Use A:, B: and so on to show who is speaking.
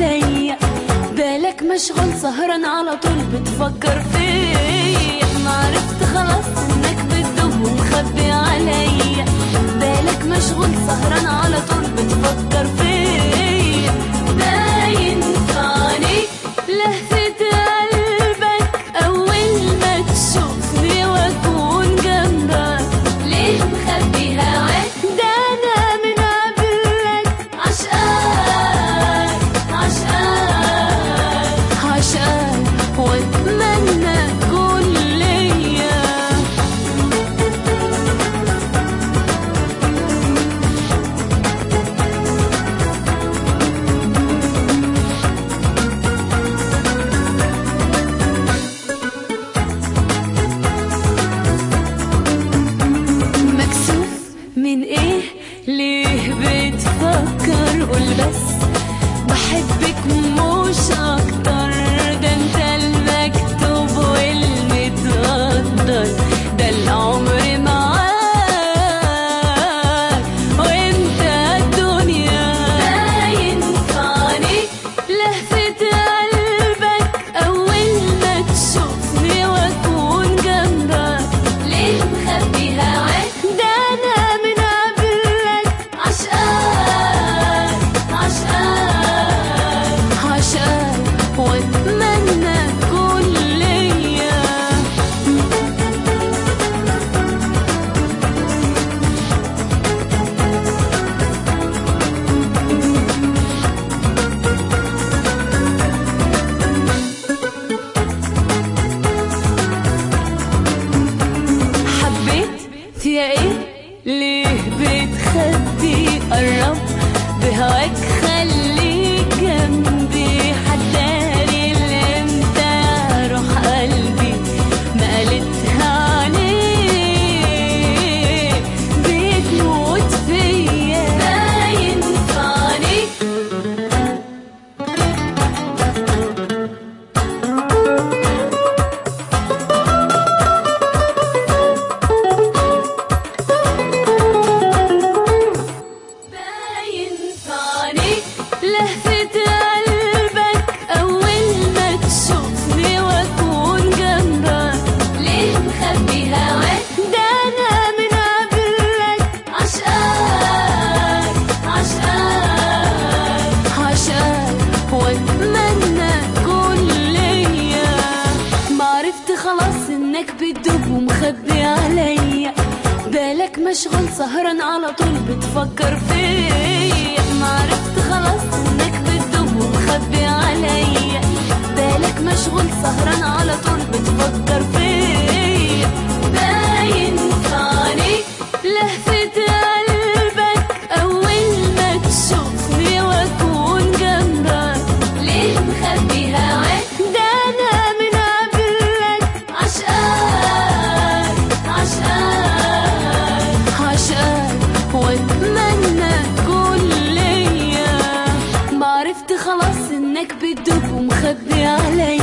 A: عليا بالك مشغول سهران على طول بتفكر فيا ما عرفت خلاص انك بتدوب ومخبي عليا بالك مشغول سهران على طول بتفكر فيا باين في عينيك لهفة قلبك أول ما تشوفني وأكون جنبك ليه مخبي هواك ده أنا من قبلك عشقاك عشقاك عشقاك وأتمنى تكون ليا مكسوف من ايه ليه بتفكر قول بس بحبك مش اكتر ده انت المكتوب والمتقدر ده العمر معاك وانت الدنيا باين في عينيك لهفة قلبك اول ما تشوفني واكون جنبك ليه مخبي هواك ده انا من قبلك عشقاك عشقاك عشقاك واتمنى تكون ليا حبيت فيها ايه ليه بتخبي قرب بهواك خليك جنبي حداني الامتى روح قلبي ما قالتها عليك بتموت فيا باين في عينيك باين في عينيك لهفة قلبك أول ما تشوفني وأكون جنبك ليه مخبي هواك ده أنا من قبلك عشقاك عشقاك عشقاك وأتمنى تكون ليا ما عرفت خلاص إنك بتدوب ومخبي عليا بالك مشغول سهران على طول بتفكر فيا ما عرفت خلاص انك بتدوب ومخبي عليا بالك مشغول سهران على طول بتفكر فيا باين في عينيك لهفة قلبك أول ما تشوفني وأكون جنبك ليه مخبي هواك ده أنا من قبلك عشقاك عشقاك عشقاك واتمنى تكون ليا ما عرفت خلاص انك بتدوب ومخبي عليا